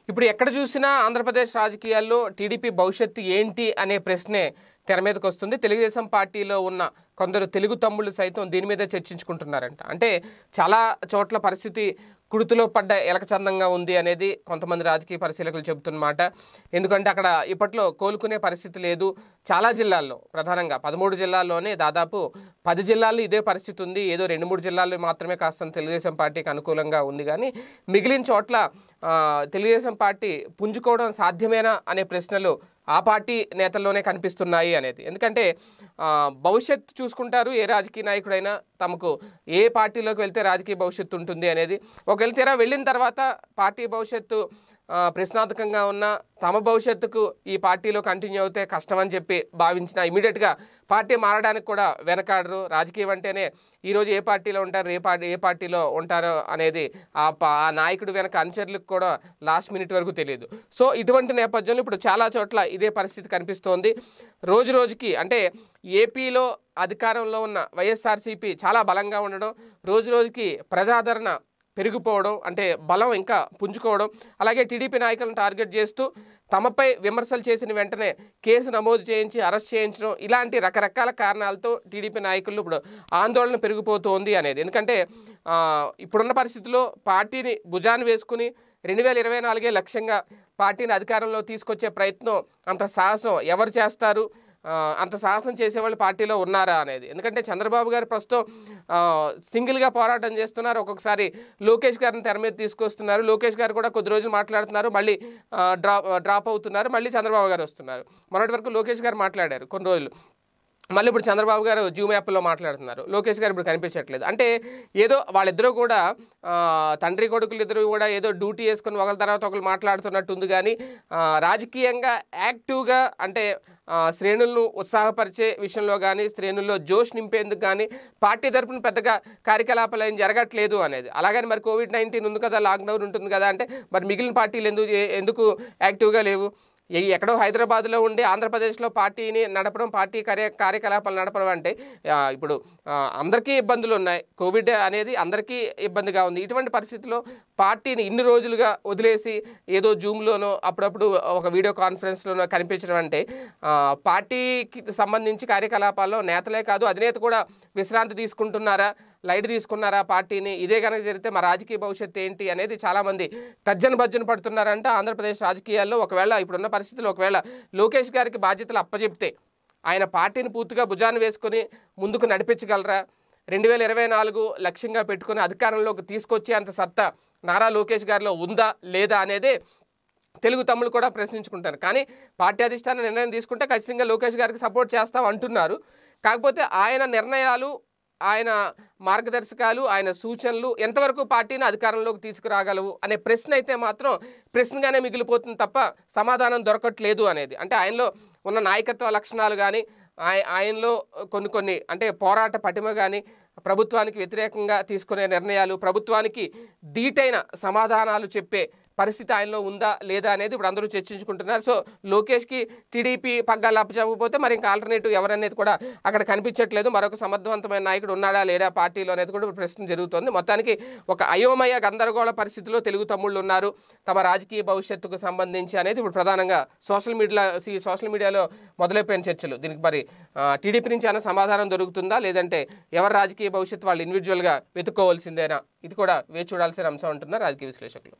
ఇప్పుడు ఎక్కడ చూసినా ఆంధ్రప్రదేశ్ రాజకీయాల్లో టీడీపీ భవిష్యత్తు ఏంటి అనే ప్రశ్నే తెర మీదకి వస్తుంది తెలుగుదేశం పార్టీలో ఉన్న కొందరు తెలుగు తమ్ముళ్ళు సైతం దీని మీదే చర్చించుకుంటున్నారంట అంటే చాలా చోట్ల పరిస్థితి కుడుతులో పడ్డ ఎలకచందంగా ఉంది అనేది కొంతమంది రాజకీయ పరిశీలకులు చెబుతున్నమాట ఎందుకంటే అక్కడ ఇప్పట్లో కోలుకునే పరిస్థితి లేదు చాలా జిల్లాల్లో ప్రధానంగా పదమూడు జిల్లాల్లోనే దాదాపు పది జిల్లాల్లో ఇదే పరిస్థితి ఉంది ఏదో రెండు మూడు జిల్లాల్లో మాత్రమే కాస్త తెలుగుదేశం పార్టీకి అనుకూలంగా ఉంది కానీ మిగిలిన చోట్ల ఆ, తెలుగుదేశం పార్టీ పుంజుకోవడం సాధ్యమేనా అనే ప్రశ్నలు ఆ పార్టీ నేతల్లోనే కనిపిస్తున్నాయి అనేది ఎందుకంటే ఆ, భవిష్యత్తు చూసుకుంటారు ఏ రాజకీయ నాయకుడైనా తమకు ఏ పార్టీలోకి వెళ్తే రాజకీయ భవిష్యత్తు ఉంటుంది అనేది ఒకవేళ తీరా వెళ్ళిన తర్వాత పార్టీ భవిష్యత్తు ఆ, ప్రశ్నార్థకంగా ఉన్న తమ భవిష్యత్తుకు ఈ పార్టీలో కంటిన్యూ అవుతే కష్టం అని చెప్పి భావించిన ఇమీడియట్గా పార్టీ మారడానికి కూడా వెనకాడరు రాజకీయం అంటేనే ఈరోజు ఏ పార్టీలో ఉంటారు ఏ పార్టీ ఏ పార్టీలో ఉంటారో అనేది ఆ పా- ఆ నాయకుడు వెనక అనుచరులకు కూడా లాస్ట్ మినిట్ వరకు తెలియదు సో ఇటువంటి నేపథ్యంలో ఇప్పుడు చాలా చోట్ల ఇదే పరిస్థితి కనిపిస్తోంది రోజు రోజుకి అంటే ఏపీలో అధికారంలో ఉన్న వైఎస్ఆర్సీపీ చాలా బలంగా ఉండడం రోజు రోజుకి ప్రజాదరణ పెరిగిపోవడం అంటే బలం ఇంకా పుంజుకోవడం అలాగే టీడీపీ నాయకులను టార్గెట్ చేస్తూ తమపై విమర్శలు చేసిన వెంటనే కేసు నమోదు చేయించి అరెస్ట్ చేయించడం ఇలాంటి రకరకాల కారణాలతో టీడీపీ నాయకులు ఇప్పుడు ఆందోళన పెరిగిపోతోంది అనేది ఎందుకంటే ఆ, ఇప్పుడున్న పరిస్థితుల్లో పార్టీని భుజాన్ని వేసుకుని రెండు వేల ఇరవై నాలుగే లక్ష్యంగా పార్టీని అధికారంలో తీసుకొచ్చే ప్రయత్నం అంత సాహసం ఎవరు చేస్తారు ఆ, అంత సాహసం చేసేవాళ్ళు పార్టీలో ఉన్నారా అనేది ఎందుకంటే చంద్రబాబు గారు ప్రస్తుతం ఆ, సింగిల్గా పోరాటం చేస్తున్నారు ఒక్కొక్కసారి లోకేష్ గారిని తెర మీద తీసుకొస్తున్నారు లోకేష్ గారు కూడా కొద్ది రోజులు మాట్లాడుతున్నారు మళ్ళీ ఆ, డ్రాప్ డ్రాప్ అవుతున్నారు మళ్ళీ చంద్రబాబు గారు వస్తున్నారు మొన్నటి వరకు లోకేష్ గారు మాట్లాడారు కొన్ని రోజులు మళ్ళీ ఇప్పుడు చంద్రబాబు గారు జూమ్ యాప్లో మాట్లాడుతున్నారు లోకేష్ గారు ఇప్పుడు కనిపించట్లేదు అంటే ఏదో వాళ్ళిద్దరూ కూడా ఆ, తండ్రి కొడుకులు ఇద్దరు కూడా ఏదో డ్యూటీ వేసుకుని ఒకరి తర్వాత ఒకరు మాట్లాడుతున్నట్టు ఉంది కానీ ఆ, రాజకీయంగా యాక్టివ్గా అంటే ఆ, శ్రేణులను ఉత్సాహపరిచే విషయంలో కానీ శ్రేణుల్లో జోష్ నింపేందుకు కానీ పార్టీ తరపున పెద్దగా కార్యకలాపాలు ఏం జరగట్లేదు అనేది అలాగని మరి కోవిడ్ నైన్టీన్ ఉంది కదా లాక్డౌన్ ఉంటుంది కదా అంటే మరి మిగిలిన పార్టీలు ఎందుకు ఎందుకు యాక్టివ్గా లేవు ఎ- ఎక్కడో హైదరాబాద్లో ఉండి ఆంధ్రప్రదేశ్లో పార్టీని నడపడం పార్టీ కార్య కార్యకలాపాలు నడపడం అంటే ఆ, ఇప్పుడు ఆ, అందరికీ ఇబ్బందులు ఉన్నాయి కోవిడ్ అనేది అందరికీ ఇబ్బందిగా ఉంది ఇటువంటి పరిస్థితుల్లో పార్టీని ఇన్ని రోజులుగా వదిలేసి ఏదో జూమ్లోనో అప్పుడప్పుడు ఒక వీడియో కాన్ఫరెన్స్లోనో కనిపించడం అంటే ఆ, పార్టీకి సంబంధించి కార్యకలాపాల్లో నేతలే కాదు అధినేత కూడా విశ్రాంతి తీసుకుంటున్నారా లైట్ తీసుకున్నారా పార్టీని ఇదే కనుక జరిగితే మా రాజకీయ భవిష్యత్తు ఏంటి అనేది చాలామంది తర్జన భర్జన పడుతున్నారంట ఆంధ్రప్రదేశ్ రాజకీయాల్లో ఒకవేళ ఇప్పుడున్న పరిస్థితుల్లో ఒకవేళ లోకేష్ గారికి బాధ్యతలు అప్పచెప్తే ఆయన పార్టీని పూర్తిగా భుజాన్ని వేసుకొని ముందుకు నడిపించగలరా రెండు వేల ఇరవై నాలుగు లక్ష్యంగా పెట్టుకుని అధికారంలోకి తీసుకొచ్చే అంత సత్తా నారా లోకేష్ గారిలో ఉందా లేదా అనేదే తెలుగు తమ్ముళ్ళు కూడా ప్రశ్నించుకుంటారు కానీ పార్టీ అధిష్టానం నిర్ణయం తీసుకుంటే ఖచ్చితంగా లోకేష్ గారికి సపోర్ట్ చేస్తాం అంటున్నారు కాకపోతే ఆయన నిర్ణయాలు ఆయన మార్గదర్శకాలు ఆయన సూచనలు ఎంతవరకు పార్టీని అధికారంలోకి తీసుకురాగలవు అనే ప్రశ్న అయితే మాత్రం ప్రశ్నగానే మిగిలిపోతుంది తప్ప సమాధానం దొరకట్లేదు అనేది అంటే ఆయనలో ఉన్న నాయకత్వ లక్షణాలు కానీ ఆయ- ఆయనలో కొన్ని కొన్ని అంటే పోరాట పటిమ కానీ ప్రభుత్వానికి వ్యతిరేకంగా తీసుకునే నిర్ణయాలు ప్రభుత్వానికి ధీటైన సమాధానాలు చెప్పే పరిస్థితి ఆయనలో ఉందా లేదా అనేది ఇప్పుడు అందరూ చర్చించుకుంటున్నారు సో లోకేష్కి టీడీపీ పగ్గాలు అప్పచెప్పకపోతే మరి ఇంకా ఆల్టర్నేటివ్ ఎవరనేది కూడా అక్కడ కనిపించట్లేదు మరొక సమర్థవంతమైన నాయకుడు ఉన్నాడా లేడా పార్టీలో అనేది కూడా ఇప్పుడు ప్రశ్న జరుగుతోంది మొత్తానికి ఒక అయోమయ గందరగోళ పరిస్థితిలో తెలుగు తమ్ముళ్ళు ఉన్నారు తమ రాజకీయ భవిష్యత్తుకు సంబంధించి అనేది ఇప్పుడు ప్రధానంగా సోషల్ మీడియా సోషల్ మీడియాలో మొదలైపోయిన చర్చలు దీనికి మరి ఆ, టీడీపీ నుంచి ఏమైనా సమాధానం దొరుకుతుందా లేదంటే ఎవరి రాజకీయ భవిష్యత్తు వాళ్ళు ఇండివిజువల్గా వెతుక్కోవాల్సిందేనా ఇది కూడా వేచి చూడాల్సిన అంశం అంటున్నారు రాజకీయ విశ్లేషకులు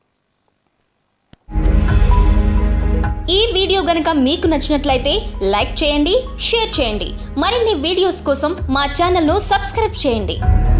ఈ వీడియో గనుక మీకు నచ్చినట్లయితే లైక్ చేయండి షేర్ చేయండి మరిన్ని వీడియోస్ కోసం మా ఛానల్ను సబ్స్క్రైబ్ చేయండి